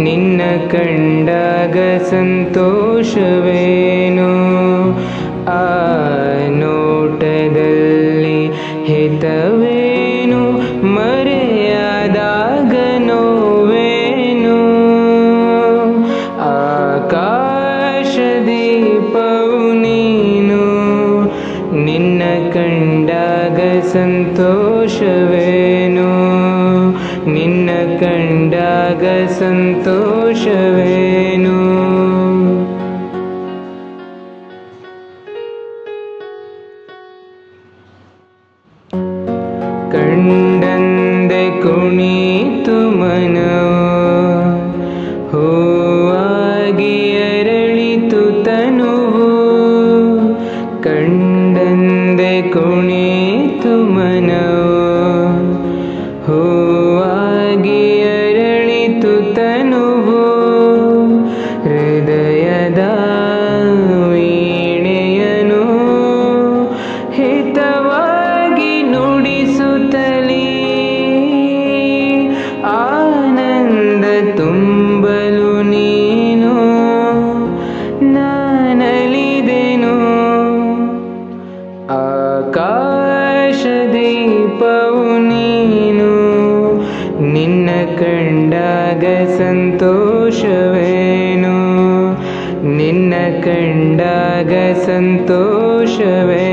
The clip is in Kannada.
ನಿನ್ನ ಕಂಡಾಗ ಸಂತೋಷವೇನು ಆ ನೋಟದಲ್ಲಿ ಹಿತವೇನು ಮರೆಯಾದಾಗ ನೋವೇನು ಆಕಾಶ ದೀಪವು ನೀನು ನಿನ್ನ ಕಂಡಾಗ ಸಂತೋಷವೇನು ನಿನ್ನ ಕಂಡಾಗ ಸಂತೋಷವೇನು ಕಂಡಂದೆ ಕುಣಿತು ಮನವು ಹೂವಾಗಿ ಅರಳಿತು ತನುವು ಕಂಡಂದೆ ಕುಣಿತು ಮನವು ಹೂವಾಗಿ ಅರಳಿತು ತನುವು ಹೃದಯದ ವೀಣೆಯನು ಹಿತವಾಗಿ ನುಡಿಸುತ್ತಲೇ ಆನಂದ ತುಂಬಲು ನೀನು ನಾನಲಿದೆನು ಆಕಾಶ ದೀಪವು ನೀನು ನಿನ್ನ ಕಂಡಾಗ ಸಂತೋಷವೇನು ನಿನ್ನ ಕಂಡಾಗ ಸಂತೋಷವೇ